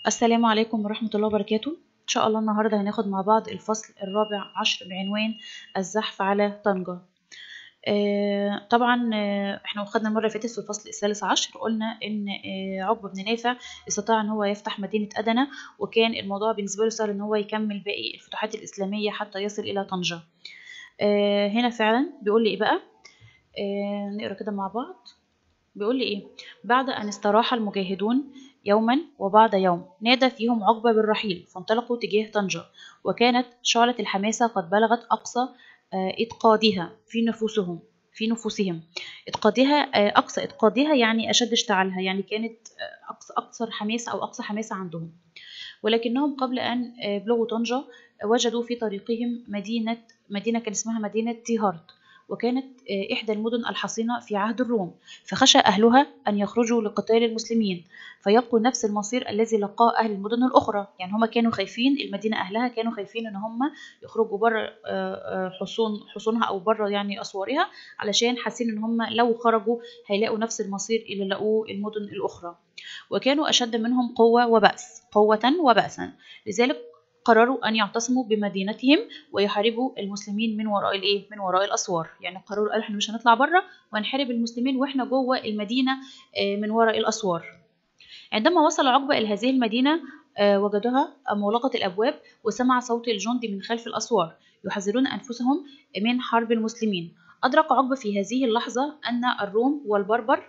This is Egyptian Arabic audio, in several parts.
السلام عليكم ورحمة الله وبركاته إن شاء الله النهاردة هناخد مع بعض الفصل الرابع عشر بعنوان الزحف على طنجة آه طبعا آه احنا خدنا المرة اللي فاتت في الفصل الثالث عشر قلنا ان آه عقبة بن نافع استطاع ان هو يفتح مدينة أدنى وكان الموضوع بالنسبة له سهل ان هو يكمل باقي الفتوحات الإسلامية حتى يصل إلى طنجة آه هنا فعلا بيقول لي ايه بقى آه نقرا كده مع بعض بيقول لي ايه بعد ان استراح المجاهدون يوما وبعد يوم نادى فيهم عقبة بالرحيل فانطلقوا تجاه طنجة وكانت شعلة الحماسة قد بلغت أقصى إتقادها في نفوسهم في نفوسهم إتقادها أقصى إتقادها يعني أشد اشتعالها يعني كانت أقصى أكثر حماسة أو أقصى حماسة عندهم ولكنهم قبل أن يبلغوا طنجة وجدوا في طريقهم مدينة مدينة كان اسمها مدينة تيهارت وكانت إحدى المدن الحصينة في عهد الروم فخشى أهلها أن يخرجوا لقتال المسلمين فيبقوا نفس المصير الذي لقاه أهل المدن الأخرى يعني هم كانوا خايفين المدينة أهلها كانوا خايفين أن هم يخرجوا بره حصون حصونها أو بره يعني أسوارها علشان حاسين أن هم لو خرجوا هيلاقوا نفس المصير اللي لقوه المدن الأخرى وكانوا أشد منهم قوة وبأس قوة وبأسا لذلك قرروا أن يعتصموا بمدينتهم ويحاربوا المسلمين من وراء الإيه؟ من وراء الأسوار، يعني قرروا قالوا إحنا مش هنطلع بره وهنحارب المسلمين وإحنا جوه المدينة من وراء الأسوار. عندما وصل عقبة إلى هذه المدينة وجدها مغلقة الأبواب وسمع صوت الجند من خلف الأسوار يحذرون أنفسهم من حرب المسلمين. أدرك عقبة في هذه اللحظة أن الروم والبربر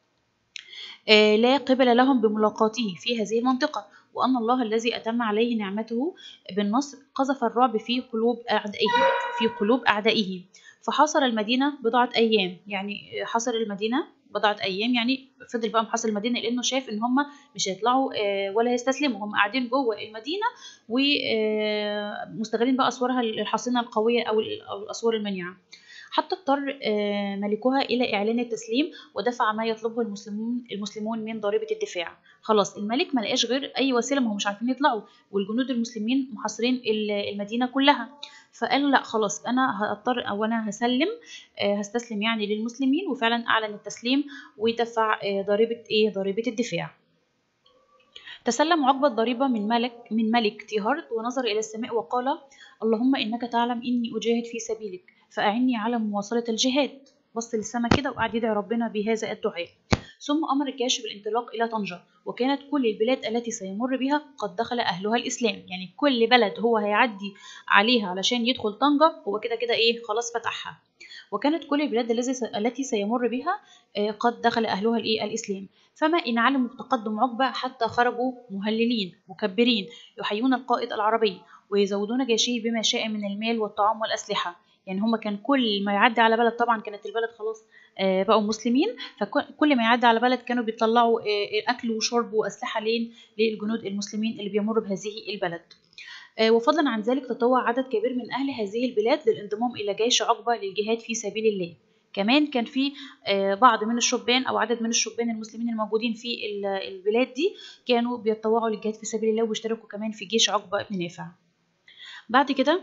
لا قبل لهم بملاقاته في هذه المنطقة وأن الله الذي أتم عليه نعمته بالنصر قذف الرعب في قلوب أعدائه في قلوب أعدائه فحاصر المدينة بضعة أيام يعني حاصر المدينة بضعة أيام يعني فضل بقى محاصر المدينة لأنه شاف إن هم مش هيطلعوا ولا هيستسلموا هم قاعدين جوه المدينة ومستغلين بقى أسوارها الحصينة القوية أو الأسوار المنيعة حتى اضطر ملكها إلى إعلان التسليم ودفع ما يطلبه المسلمون المسلمون من ضريبة الدفاع خلاص الملك ما لقاش غير أي وسيلة ما هم مش عارفين يطلعوا والجنود المسلمين محاصرين المدينة كلها فقال لا خلاص أنا هضطر أو أنا هسلم هستسلم يعني للمسلمين وفعلا أعلن التسليم ودفع ضريبة إيه ضريبة الدفاع تسلم عقبة الضريبة من ملك من ملك تيهارت ونظر إلى السماء وقال اللهم إنك تعلم إني أجاهد في سبيلك فأعني على مواصلة الجهاد بص للسما كده وقعد يدعي ربنا بهذا الدعاء ثم أمر الجيش بالانطلاق إلى طنجة وكانت كل البلاد التي سيمر بها قد دخل أهلها الإسلام يعني كل بلد هو هيعدي عليها علشان يدخل طنجة هو كده كده إيه خلاص فتحها وكانت كل البلاد التي سيمر بها قد دخل أهلها الإيه الإسلام فما إن علموا بتقدم عقبة حتى خرجوا مهللين مكبرين يحيون القائد العربي ويزودون جيشه بما شاء من المال والطعام والأسلحة يعني هم كان كل ما يعدي على بلد طبعا كانت البلد خلاص بقوا مسلمين فكل ما يعدي على بلد كانوا بيطلعوا اكل وشرب واسلحه لين للجنود المسلمين اللي بيمروا بهذه البلد وفضلا عن ذلك تطوع عدد كبير من اهل هذه البلاد للانضمام الى جيش عقبه للجهاد في سبيل الله كمان كان في بعض من الشبان او عدد من الشبان المسلمين الموجودين في البلاد دي كانوا بيتطوعوا للجهاد في سبيل الله وبيشتركوا كمان في جيش عقبه بن نافع بعد كده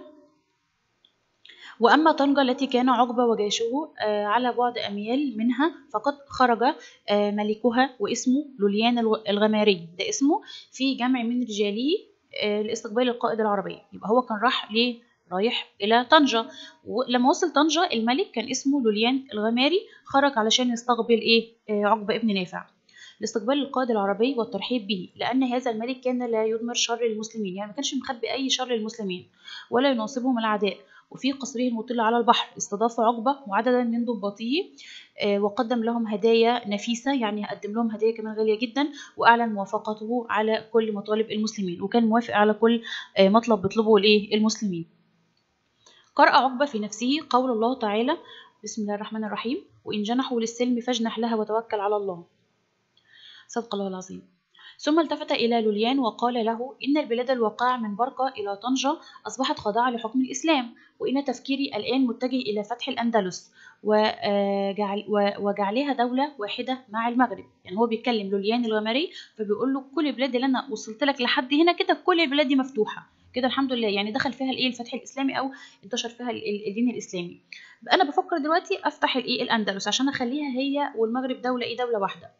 وأما طنجة التي كان عقبة وجيشه على بعد أميال منها فقد خرج ملكها واسمه لوليان الغماري ده اسمه في جمع من رجاله لاستقبال القائد العربي يبقى هو كان راح ليه رايح إلى طنجة ولما وصل طنجة الملك كان اسمه لوليان الغماري خرج علشان يستقبل إيه عقبة ابن نافع لاستقبال القائد العربي والترحيب به لأن هذا الملك كان لا يضمر شر المسلمين يعني ما كانش مخبي أي شر للمسلمين ولا يناصبهم الأعداء وفي قصره المطل على البحر استضاف عقبة وعددا من ضباطه وقدم لهم هدايا نفيسة يعني قدم لهم هدايا كمان غالية جدا وأعلن موافقته على كل مطالب المسلمين وكان موافق على كل مطلب بيطلبه المسلمين قرأ عقبة في نفسه قول الله تعالى بسم الله الرحمن الرحيم وإن جنحوا للسلم فاجنح لها وتوكل على الله صدق الله العظيم ثم التفت إلى لوليان وقال له إن البلاد الواقعة من برقة إلى طنجة أصبحت خاضعة لحكم الإسلام وإن تفكيري الآن متجه إلى فتح الأندلس وجعل وجعلها دولة واحدة مع المغرب يعني هو بيتكلم لوليان الغماري فبيقول له كل البلاد اللي أنا وصلت لك لحد هنا كده كل البلاد دي مفتوحة كده الحمد لله يعني دخل فيها الايه الفتح الاسلامي او انتشر فيها الدين الاسلامي انا بفكر دلوقتي افتح الايه الاندلس عشان اخليها هي والمغرب دوله ايه دوله واحده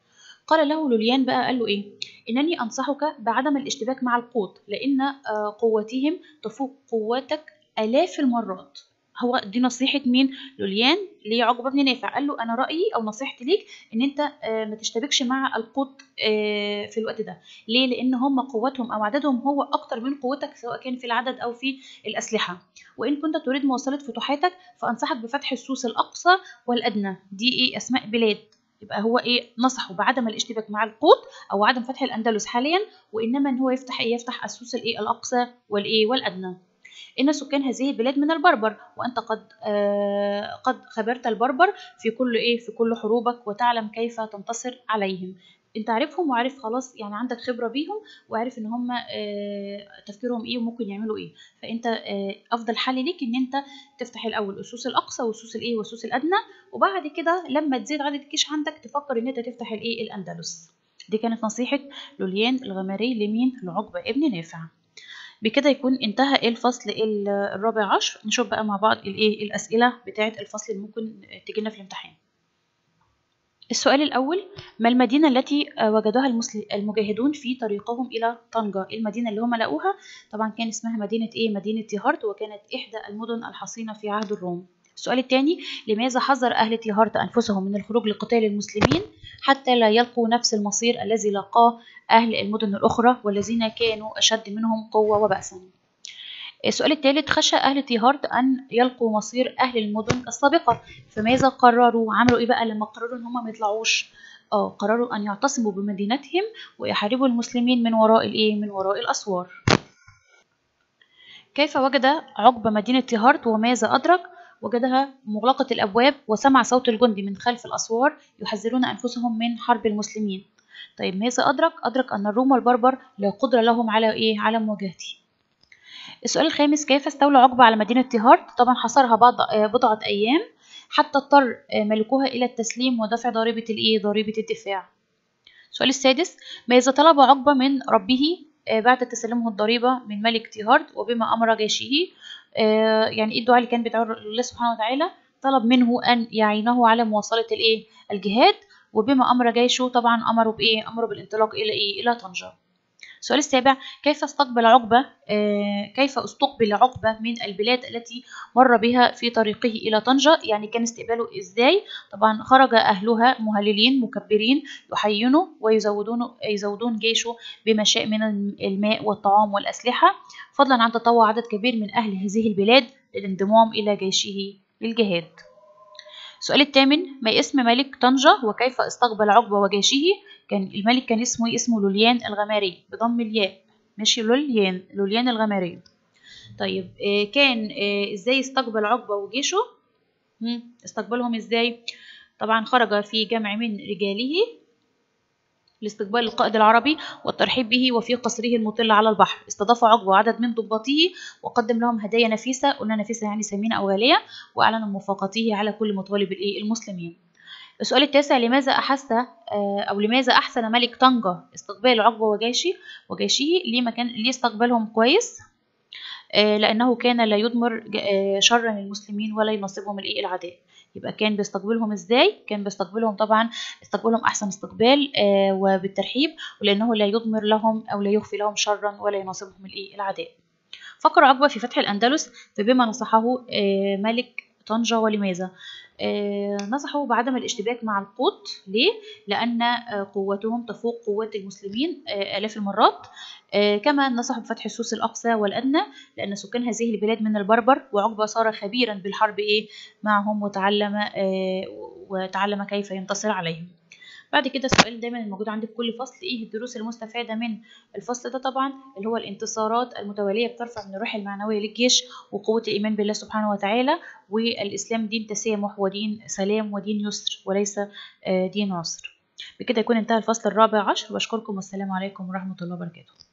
قال له لوليان بقى قال له إيه إنني أنصحك بعدم الاشتباك مع القوط لأن آه، قوتهم تفوق قوتك آلاف المرات هو دي نصيحة مين لوليان لعقبة بن نافع قال له أنا رأيي أو نصيحتي ليك إن أنت آه، ما تشتبكش مع القوط آه، في الوقت ده ليه لأن هم قوتهم أو عددهم هو أكتر من قوتك سواء كان في العدد أو في الأسلحة وإن كنت تريد مواصلة فتوحاتك فأنصحك بفتح السوس الأقصى والأدنى دي إيه أسماء بلاد يبقى هو ايه نصحه بعدم الاشتباك مع القوط او عدم فتح الاندلس حاليا وانما ان هو يفتح ايه يفتح السوس الايه الاقصى والايه والادنى إن سكان هذه البلاد من البربر وأنت قد آه قد خبرت البربر في كل إيه في كل حروبك وتعلم كيف تنتصر عليهم انت عارفهم وعارف خلاص يعني عندك خبره بيهم وعارف ان هم آه تفكيرهم ايه وممكن يعملوا ايه فانت آه افضل حل ليك ان انت تفتح الاول السوس الاقصى والسوس الايه والسوس الادنى وبعد كده لما تزيد عدد الجيش عندك تفكر ان انت تفتح الايه الاندلس دي كانت نصيحه لوليان الغماري لمين لعقبه ابن نافع بكده يكون انتهى الفصل الرابع عشر نشوف بقى مع بعض الايه الاسئله بتاعه الفصل اللي ممكن تجينا في الامتحان السؤال الأول ما المدينة التي وجدها المجاهدون في طريقهم إلى طنجة المدينة اللي هم لقوها طبعا كان اسمها مدينة إيه مدينة تيهارت وكانت إحدى المدن الحصينة في عهد الروم السؤال الثاني لماذا حذر أهل تيهارت أنفسهم من الخروج لقتال المسلمين حتى لا يلقوا نفس المصير الذي لاقاه أهل المدن الأخرى والذين كانوا أشد منهم قوة وبأسا السؤال الثالث خشى أهل تيهارت أن يلقوا مصير أهل المدن السابقة فماذا قرروا عملوا إيه بقى لما قرروا إن هم ما يطلعوش اه قرروا أن يعتصموا بمدينتهم ويحاربوا المسلمين من وراء الإيه من وراء الأسوار كيف وجد عقبة مدينة تيهارت وماذا أدرك وجدها مغلقة الأبواب وسمع صوت الجندي من خلف الأسوار يحذرون أنفسهم من حرب المسلمين طيب ماذا أدرك؟ أدرك أن الروم والبربر لا قدرة لهم على إيه؟ على مواجهته السؤال الخامس كيف استولى عقبة على مدينة تيهارت؟ طبعا حصرها بعض بضعة أيام حتى اضطر ملكوها إلى التسليم ودفع ضريبة الإيه؟ ضريبة الدفاع السؤال السادس ماذا طلب عقبة من ربه بعد تسلمه الضريبة من ملك تيهارت وبما أمر جيشه يعني إيه الدعاء اللي كان بيدعوه الله سبحانه وتعالى طلب منه أن يعينه على مواصلة الإيه الجهاد وبما أمر جيشه طبعا أمره بإيه أمره بالانطلاق إلى إيه إلى طنجة السؤال السابع كيف استقبل عقبة آه كيف استقبل عقبة من البلاد التي مر بها في طريقه إلى طنجة يعني كان استقباله إزاي طبعا خرج أهلها مهللين مكبرين يحيونه ويزودون يزودون جيشه بما شاء من الماء والطعام والأسلحة فضلا عن تطوع عدد كبير من أهل هذه البلاد للانضمام إلى جيشه للجهاد السؤال الثامن ما اسم ملك طنجة وكيف استقبل عقبة وجيشه كان الملك كان اسمه اسمه لوليان الغماري بضم الياء ماشي لوليان لوليان الغماري طيب آه كان آه ازاي استقبل عقبة وجيشه استقبلهم ازاي طبعا خرج في جمع من رجاله لاستقبال القائد العربي والترحيب به وفي قصره المطل على البحر استضاف عقبة عدد من ضباطه وقدم لهم هدايا نفيسة قلنا نفيسة يعني ثمينة أو غالية وأعلن موافقته على كل مطالب المسلمين السؤال التاسع لماذا أحس أو لماذا أحسن ملك طنجة استقبال عقبة وجيشه وجيشه ليه ما كان ليه استقبلهم كويس لأنه كان لا يضمر شرا للمسلمين ولا ينصبهم الإيه العداء يبقى كان بيستقبلهم ازاي كان بيستقبلهم طبعا استقبلهم احسن استقبال آه وبالترحيب ولانه لا يضمر لهم او لا يخفي لهم شرا ولا يناصبهم الايه العداء فكر عقبة في فتح الأندلس فبما نصحه آه ملك طنجة ولماذا آه نصحه بعدم الاشتباك مع القوط ليه؟ لأن قوتهم تفوق قوات المسلمين آلاف المرات كما نصحوا بفتح السوس الأقصى والأدنى لأن سكان هذه البلاد من البربر وعقبة صار خبيرا بالحرب إيه معهم وتعلم وتعلم كيف ينتصر عليهم بعد كده السؤال دايما الموجود عندي في كل فصل ايه الدروس المستفاده من الفصل ده طبعا اللي هو الانتصارات المتواليه بترفع من الروح المعنويه للجيش وقوه الايمان بالله سبحانه وتعالى والاسلام دين تسامح ودين سلام ودين يسر وليس دين عسر بكده يكون انتهى الفصل الرابع عشر بشكركم والسلام عليكم ورحمه الله وبركاته